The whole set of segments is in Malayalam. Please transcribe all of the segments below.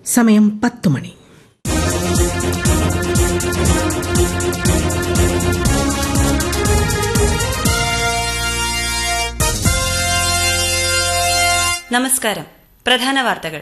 സമയം പത്ത് മണി നമസ്കാരം പ്രധാന വാർത്തകൾ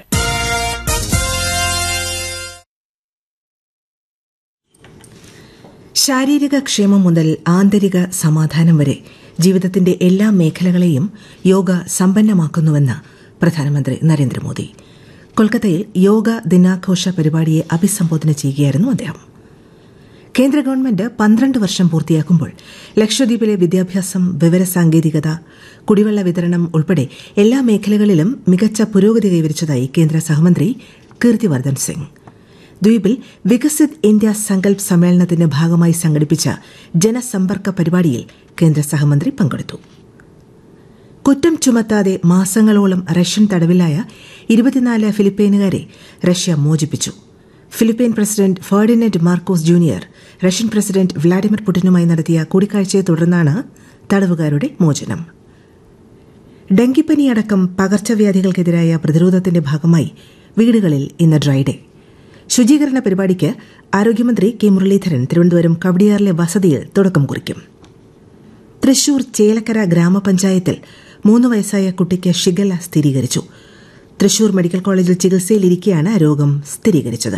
ശാരീരിക ക്ഷേമം മുതൽ ആന്തരിക സമാധാനം വരെ ജീവിതത്തിന്റെ എല്ലാ മേഖലകളെയും യോഗ സമ്പന്നമാക്കുന്നുവെന്ന് പ്രധാനമന്ത്രി നരേന്ദ്രമോദി കൊൽക്കത്തയിൽ യോഗ ദിനാഘോഷ പരിപാടിയെ അഭിസംബോധന ചെയ്യുകയായിരുന്നു അദ്ദേഹം കേന്ദ്ര ഗവൺമെന്റ് പന്ത്രണ്ട് വർഷം പൂർത്തിയാക്കുമ്പോൾ ലക്ഷദ്വീപിലെ വിദ്യാഭ്യാസം വിവരസാങ്കേതികത കുടിവെള്ള വിതരണം ഉൾപ്പെടെ എല്ലാ മേഖലകളിലും മികച്ച പുരോഗതി കൈവരിച്ചതായി കേന്ദ്ര സഹമന്ത്രി കീർത്തിവർദ്ധൻ സിംഗ് ദ്വീപിൽ വികസിത് ഇന്ത്യ സങ്കൽപ് സമ്മേളനത്തിന്റെ ഭാഗമായി സംഘടിപ്പിച്ച ജനസമ്പർക്ക പരിപാടിയിൽ കേന്ദ്ര സഹമന്ത്രി പങ്കെടുത്തു കുറ്റം ചുമത്താതെ മാസങ്ങളോളം റഷ്യൻ തടവിലായ ഇരുപത്തിനാല് ഫിലിപ്പൈനുകാരെ റഷ്യ മോചിപ്പിച്ചു Philippine president Ferdinand Marcos junior Russian president Vladimir പുടിനുമായി നടത്തിയ കൂടിക്കാഴ്ചയെ തുടർന്നാണ് തടവുകാരുടെ മോചനം ഡെങ്കിപ്പനിയടക്കം പകർച്ചവ്യാധികൾക്കെതിരായ പ്രതിരോധത്തിന്റെ ഭാഗമായി വീടുകളിൽ ഇന്ന് ഡ്രൈഡേ ശുചീകരണ പരിപാടിക്ക് ആരോഗ്യമന്ത്രി കെ മുരളീധരൻ തിരുവനന്തപുരം കവടിയാറിലെ വസതിയിൽ തുടക്കം കുറിക്കും തൃശൂർ ചേലക്കര ഗ്രാമപഞ്ചായത്തിൽ മൂന്ന് വയസ്സായ കുട്ടിക്ക് ഷിഗല്ല സ്ഥിരീകരിച്ചു തൃശൂർ മെഡിക്കൽ കോളേജിൽ ചികിത്സയിലിരിക്കെയാണ് രോഗം സ്ഥിരീകരിച്ചത്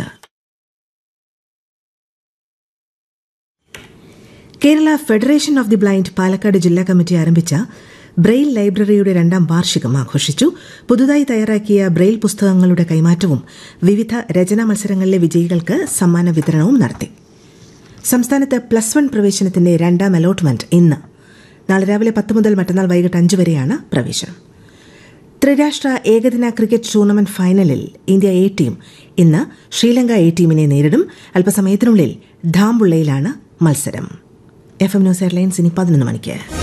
Kerala federation of the blind Palakkad ജില്ലാ കമ്മിറ്റി ആരംഭിച്ച ബ്രെയിൽ ലൈബ്രറിയുടെ രണ്ടാം വാർഷികം ആഘോഷിച്ചു പുതുതായി തയ്യാറാക്കിയ ബ്രെയിൽ പുസ്തകങ്ങളുടെ കൈമാറ്റവും വിവിധ രചനാ മത്സരങ്ങളിലെ വിജയികൾക്ക് സമ്മാന വിതരണവും നടത്തി സംസ്ഥാനത്ത് പ്ലസ് വൺ പ്രവേശനത്തിന്റെ രണ്ടാം അലോട്ട്മെന്റ് ഇന്ന് നാളെ രാവിലെ പത്ത് മുതൽ മറ്റന്നാൾ വൈകിട്ട് അഞ്ച് വരെയാണ് പ്രവേശനം ത്രിരാഷ്ട്ര ഏകദിന ക്രിക്കറ്റ് ടൂർണമെന്റ് ഫൈനലിൽ ഇന്ത്യ എ ടീം ഇന്ന് ശ്രീലങ്ക എ ടീമിനെ നേരിടും അല്പസമയത്തിനുള്ളിൽ ധാംബുള്ളയിലാണ് മത്സരം എഫ് എം ന്യൂസ് എയർലൈൻസ് ഇനി പതിനൊന്ന് മണിക്ക്